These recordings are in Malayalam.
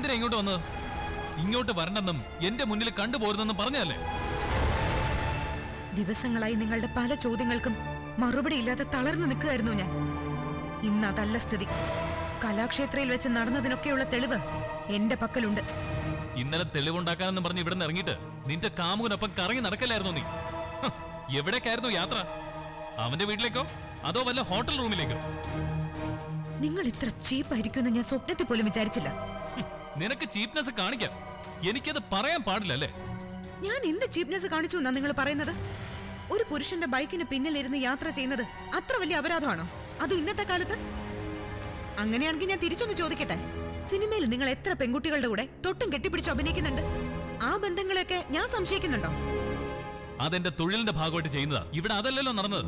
എന്തിനാ ഇങ്ങോട്ട് വന്നത് ഇങ്ങോട്ട് വരണ്ടെന്നും എന്റെ മുന്നിൽ കണ്ടുപോരുന്നെന്നും പറഞ്ഞല്ലേ ദിവസങ്ങളായി നിങ്ങളുടെ പല ചോദ്യങ്ങൾക്കും മറുപടിയില്ലാതെ തളർന്നു നിൽക്കുകയായിരുന്നു ഞാൻ ഇന്ന് അതല്ല സ്ഥിതി കലാക്ഷേത്രയിൽ വെച്ച് നടന്നതിനൊക്കെയുള്ള തെളിവ് എന്റെ പക്കലുണ്ട് ഇന്നലെ തെളിവുണ്ടാക്കാനെന്ന് പറഞ്ഞ് ഇവിടെ നിന്ന് ഇറങ്ങിയിട്ട് നിന്റെ കാമുകനൊപ്പം കറങ്ങി നടക്കലായിരുന്നു നീ ഹ്, എവിടേക്കായിരുന്നു യാത്ര അവന്റെ വീട്ടിലേക്കോ അതോ വല്ല ഹോട്ടൽ റൂമിലേക്കോ നിങ്ങൾ ഇത്ര ചീപ്പായിരിക്കുമെന്ന് ഞാൻ സ്വപ്നത്തിൽ പോലും വിചാരിച്ചില്ല ഹ്, നിനക്ക് ചീപ്നെസ് കാണിക്കാം എനിക്കത് പറയാൻ പാടില്ല അല്ലേ ഞാൻ എന്ത് ചീപ്നെസ് കാണിച്ചു എന്നാ നിങ്ങൾ പറയുന്നത് ഒരു പുരുഷന്റെ ബൈക്കിന് പിന്നിലിരുന്ന് യാത്ര ചെയ്യുന്നത് അത്ര വലിയ അപരാധമാണോ അതും ഇന്നത്തെ കാലത്ത് അങ്ങനെയാണെങ്കിൽ ഞാൻ തിരിച്ചൊന്ന് ചോദിക്കട്ടെ സിനിമയിൽ നിങ്ങൾ എത്ര പെൺകുട്ടികളുടെ കൂടെ തൊട്ടും കെട്ടിപ്പിടിച്ച് അഭിനയിക്കുന്നുണ്ട് ആ ബന്ധങ്ങളെയൊക്കെ ഞാൻ സംശയിക്കുന്നുണ്ടോ അതെന്റെ തൊഴിലിന്റെ ഭാഗമായിട്ട് ചെയ്യുന്നതാ ഇവിടെ അതല്ലല്ലോ നടന്നത്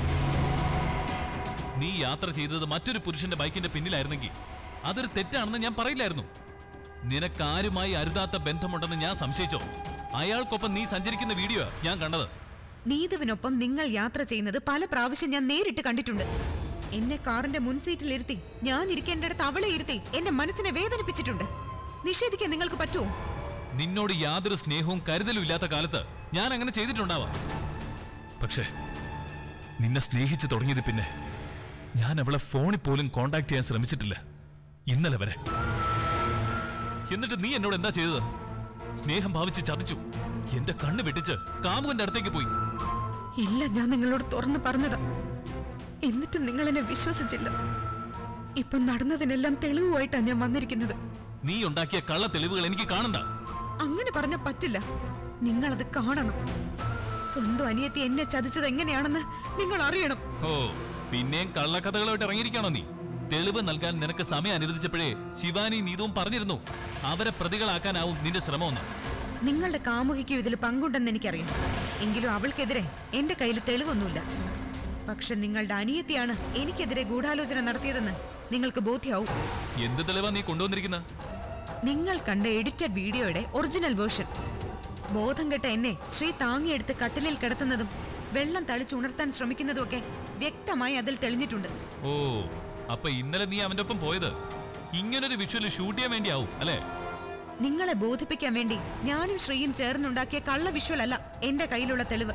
നീ യാത്ര ചെയ്തത് മറ്റൊരു പുരുഷന്റെ ബൈക്കിന്റെ പിന്നിലായിരുന്നെങ്കിൽ അതൊരു തെറ്റാണെന്ന് ഞാൻ പറയില്ലായിരുന്നു നിനക്കാരുമായി അരുതാത്ത ബന്ധമുണ്ടെന്ന് ഞാൻ സംശയിച്ചോ അയാൾക്കൊപ്പം നീ സഞ്ചരിക്കുന്ന വീഡിയോ ഞാൻ കണ്ടത് നീതുവിനൊപ്പം നിങ്ങൾ യാത്ര ചെയ്യുന്നത് പല പ്രാവശ്യം ഞാൻ നേരിട്ട് കണ്ടിട്ടുണ്ട് എന്നെ കാറിന്റെ മുൻ സീറ്റിലിരുത്തി ഞാൻ ഇരിക്കേണ്ടിടത്ത് അവളെ ഇരുത്തി എന്റെ മനസ്സിനെ വേദനിപ്പിച്ചിട്ടുണ്ട് നിഷേധിക്കാൻ നിങ്ങൾക്ക് പറ്റുമോ നിന്നോട് യാതൊരു സ്നേഹവും കരുതലും ഇല്ലാത്ത കാലത്ത് ഞാൻ അങ്ങനെ ചെയ്തിട്ടുണ്ടാവാം പക്ഷേ നിന്നെ സ്നേഹിച്ചു തുടങ്ങിയത് പിന്നെ ഞാൻ അവളെ ഫോണിൽ പോലും കോണ്ടാക്ട് ചെയ്യാൻ ശ്രമിച്ചിട്ടില്ല ഇന്നലെ വരെ എന്നിട്ട് നീ എന്നോട് എന്താ ചെയ്തത് സ്നേഹം ഭാവിച്ച് ചതിച്ചു എന്റെ കണ്ണ് വെട്ടിച്ച് കാമുകന്റെ അടുത്തേക്ക് പോയി ഇല്ല ഞാൻ നിങ്ങളോട് തുറന്നു പറഞ്ഞതാ എന്നിട്ടും നിങ്ങൾ എന്നെ വിശ്വസിച്ചില്ല ഇപ്പൊ നടന്നതിനെല്ലാം തെളിവുമായിട്ടാണ് ഞാൻ വന്നിരിക്കുന്നത് നീ ഉണ്ടാക്കിയ കള്ള തെളിവുകൾ എനിക്ക് കാണണ്ട അങ്ങനെ പറഞ്ഞ പറ്റില്ല നിങ്ങളത് കാണണം സ്വന്തം അനിയത്തി എന്നെ ചതിച്ചത് എങ്ങനെയാണെന്ന് നിങ്ങൾ അറിയണം ഓ പിന്നെയും കള്ളക്കഥകളുമായിട്ട് ഇറങ്ങിയിരിക്കണോ നീ തെളിവ് നൽകാൻ നിനക്ക് സമയം അനുവദിച്ചപ്പോഴേ ശിവാനി നീതുവും പറഞ്ഞിരുന്നു അവരെ പ്രതികളാക്കാനാവും നിന്റെ ശ്രമമെന്ന് നിങ്ങളുടെ കാമുകിക്കും ഇതിൽ പങ്കുണ്ടെന്ന് എനിക്കറിയാം എങ്കിലും അവൾക്കെതിരെ എന്റെ കയ്യിൽ തെളിവൊന്നുമില്ല പക്ഷെ നിങ്ങളുടെ അനിയത്തിയാണ് എനിക്കെതിരെ ഗൂഢാലോചന നടത്തിയതെന്ന് നിങ്ങൾക്ക് ബോധ്യാവും എന്ത് തെളിവാ നീ കൊണ്ടുവന്നിരിക്കുന്നത് നിങ്ങൾ കണ്ട എഡിറ്റഡ് വീഡിയോയുടെ ഒറിജിനൽ വേർഷൻ ബോധം കെട്ട എന്നെ ശ്രീ താങ്ങിയെടുത്ത് കട്ടിലിൽ കിടത്തുന്നതും വെള്ളം തളിച്ചുണർത്താൻ ശ്രമിക്കുന്നതുമൊക്കെ വ്യക്തമായി അതിൽ തെളിഞ്ഞിട്ടുണ്ട് ഓ അപ്പൊ ഇന്നലെ നീ അവന്റെ ഒപ്പം പോയത് ഇങ്ങനൊരു വിഷ്വൽ ഷൂട്ട് ചെയ്യാൻ വേണ്ടിയാവും അല്ലേ നിങ്ങളെ ബോധിപ്പിക്കാൻ വേണ്ടി ഞാനും ശ്രീയും ചേർന്നുണ്ടാക്കിയ കള്ള വിഷ്വൽ അല്ല എന്റെ കയ്യിലുള്ള തെളിവ്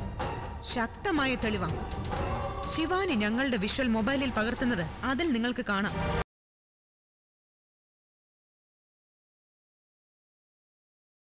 ശക്തമായ തെളിവാ ശിവാനി ഞങ്ങളുടെ വിഷ്വൽ മൊബൈലിൽ പകർത്തുന്നത് അതിൽ നിങ്ങൾക്ക് കാണാം